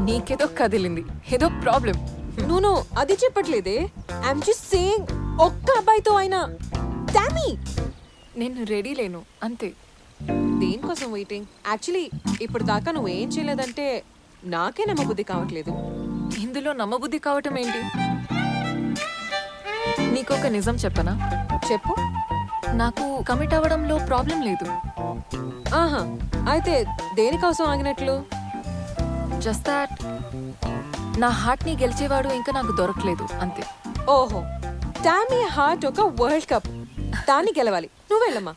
నీకేదో కదిలింది ఏదో ప్రాబ్లం నూను అది చెప్పట్లేదే ఐఎమ్ జస్ట్ సేయింగ్ ఒక్క అబ్బాయితో అయినా డామీ నేను రెడీ లేను అంతే దేనికోసం వెయిటింగ్ యాక్చువల్లీ ఇప్పుడు దాకా నువ్వేం చేయలేదంటే నాకే నమ్మబుద్ధి కావట్లేదు ఇందులో నమ్మబుద్ధి కావటం ఏంటి నీకొక నిజం చెప్పనా చెప్పు నాకు కమిట్ అవ్వడంలో ప్రాబ్లం లేదు ఆహా అయితే దేనికోసం ఆగినట్లు జస్ట్ దాట్ నా హార్ట్ని గెలిచేవాడు ఇంకా నాకు దొరకలేదు అంతే ఓహో టామీ హార్ట్ ఒక వరల్డ్ కప్ దాన్ని గెలవాలి నువ్వు వెళ్ళమ్మా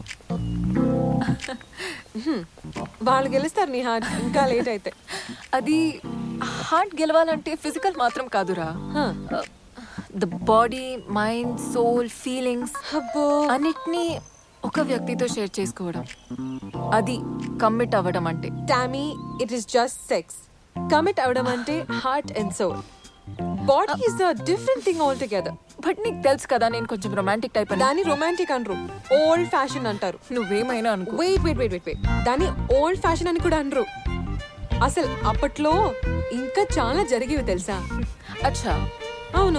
హ్మ్. వాళ్ళు గెలుస్తారు నీ హార్ట్ ఇంకా లేట్ అయితే అది హార్ట్ గెలవాలంటే ఫిజికల్ మాత్రం కాదురా Huh. The body mind soul feelings అబ్బో అన్నిటినీ ఒక వ్యక్తితో షేర్ చేసుకోవడం అది కమిట్ అవ్వడం అంటే Tommy it is just sex commit అవడం అంటే heart and soul body is the different thing all together but నీకు తెలుసు కదా నేను కొంచెం రొమాంటిక్ టైప్ అని దాన్ని రొమాంటిక్ అనరు ఓల్డ్ ఫ్యాషన్ అంటారు నువ్వేమైనా అనుకో wait wait wait wait wait దాన్ని ఓల్డ్ ఫ్యాషన్ అని కూడా అనరు అసలు అప్పట్లో ఇంకా చాలా జరిగేవి తెలుసా అచ్చా అవును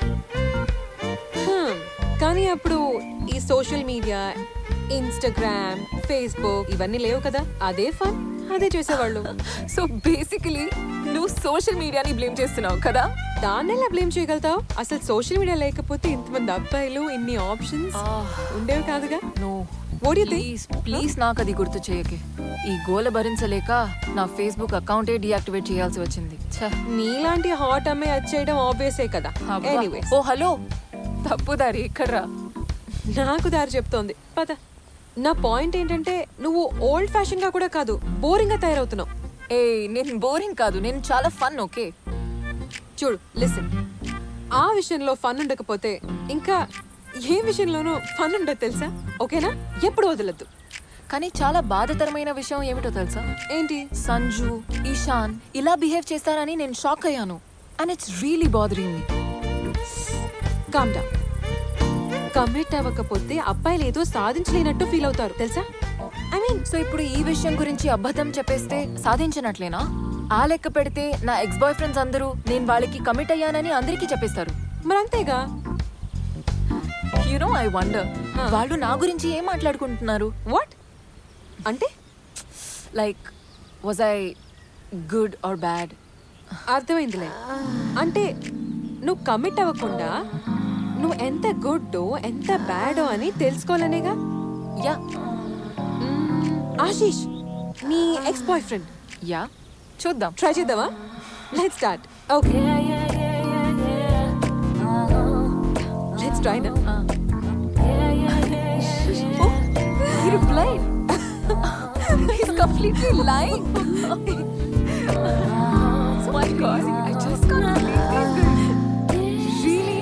హ్మ్. కానీ అప్పుడు ఈ సోషల్ మీడియా ఇన్స్టాగ్రామ్ ఫేస్బుక్ ఇవన్నీ లేవు కదా అదే ఫన్ అదే చేసేవాళ్ళు సో బేసికలీ నువ్వు సోషల్ మీడియాని బ్లేమ్ చేస్తున్నావు కదా దాన్ని ఎలా బ్లేమ్ చేయగలుగుతావు అసలు సోషల్ మీడియా లేకపోతే ఇంతమంది అబ్బాయిలు ఇన్ని ఆప్షన్స్ ఉండేవి కాదుగా no What do you think? Please please నాకు అది గుర్తు చేయకే ఈ గోల భరించలేక నా ఫేస్బుక్ అకౌంటే డియాక్టివేట్ చేయాల్సి వచ్చింది ఛ. నీలాంటి హాట్ అమ్మాయి అది చేయడం ఆబ్వియసే కదా అబ్బా. ఎనీవేస్ ఓ హలో తప్పుదారి ఇక్కడ్రా నాకు దారి చెప్తోంది పద నా పాయింట్ ఏంటంటే నువ్వు ఓల్డ్ ఫ్యాషన్ గా కూడా కాదు బోరింగ్ గా తయారవుతున్నావు ఏ నేను బోరింగ్ కాదు నేను చాలా ఫన్ ఓకే చూడు లిసన్ ఆ విషయంలో ఫన్ ఉండకపోతే ఇంకా ఏ విషయంలోనూ ఫన్ ఉండదు తెలుసా ఓకేనా ఎప్పుడు వదలద్దు కానీ చాలా బాధాకరమైన విషయం ఏమిటో తెలుసా ఏంటి సంజు ఈశాన్ ఇలా బిహేవ్ చేస్తారని నేను షాక్ అయ్యాను and it's really bothering me calm down commit అవ్వకపోతే అబ్బాయిలు ఏదో సాధించలేనట్టు ఫీల్ అవుతారు తెలుసా ఐ మీన్ సో ఇప్పుడు ఈ విషయం గురించి అబద్ధం చెప్పేస్తే సాధించినట్లేనా ఆ లెక్క పెడితే నా ఎక్స్ బాయ్ ఫ్రెండ్స్ అందరూ నేను వాళ్ళకి కమిట్ అయ్యానని అందరికీ చెప్పేస్తారు మరి అంతేగా యు నో ఐ వండర్ వాళ్ళు నా గురించి ఏం మాట్లాడుకుంటున్నారు వాట్ అంటే like was I good or bad అర్థమైందిలే అంటే నువ్వు కమిట్ అవ్వకుండా నువ్వు ఎంత గుడ్డో ఎంత బ్యాడో అని తెలుసుకోవాలనేగా యా మ్మ్, ఆశీష్ నీ ఎక్స్ బాయ్ ఫ్రెండ్ యా చూద్దాం ట్రై చేద్దామా let's start okay let's try నా He replied. He's completely lying. oh my god, I just can't believe this. Really?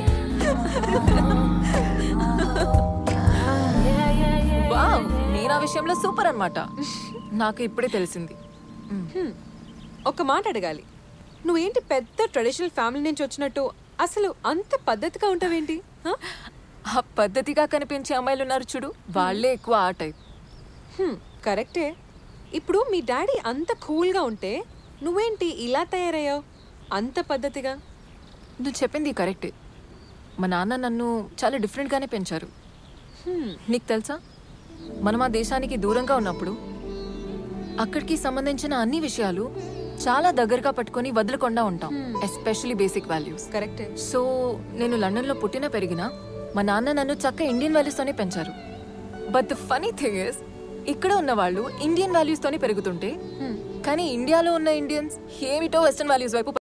wow, నేను ఆ విషయంలో సూపర్ అన్నమాట నాకు ఇప్పుడే తెలిసింది ఒక మాట అడగాలి నువ్వేంటి పెద్ద ట్రెడిషనల్ ఫ్యామిలీ నుంచి వచ్చినట్టు అసలు అంత పద్ధతిగా ఉంటావేంటి హ? ఆ పద్ధతిగా కనిపించే అమ్మాయిలు ఉన్నారు చూడు వాళ్ళే ఎక్కువ ఆ టైప్ హ్మ్, కరెక్టే ఇప్పుడు మీ డాడీ అంత కూల్గా ఉంటే నువ్వేంటి ఇలా తయారయ్యావు అంత పద్ధతిగా నువ్వు చెప్పింది కరెక్టే మా నాన్న నన్ను చాలా డిఫరెంట్గానే పెంచారు నీకు తెలుసా మనం ఆ దేశానికి దూరంగా ఉన్నప్పుడు అక్కడికి సంబంధించిన అన్ని విషయాలు చాలా దగ్గరగా పట్టుకొని వదలకుండా ఉంటాం ఎస్పెషలీ బేసిక్ వాల్యూస్ కరెక్టే సో నేను లండన్లో పుట్టిన పెరిగిన మా నాన్న నన్ను చక్క ఇండియన్ వాల్యూస్తోనే పెంచారు but the funny thing is ఇక్కడ ఉన్న వాళ్ళు ఇండియన్ వాల్యూస్తోనే పెరుగుతుంటే కానీ ఇండియాలో ఉన్న ఇండియన్స్ ఏమిటో వెస్టర్న్ వాల్యూస్ వైపు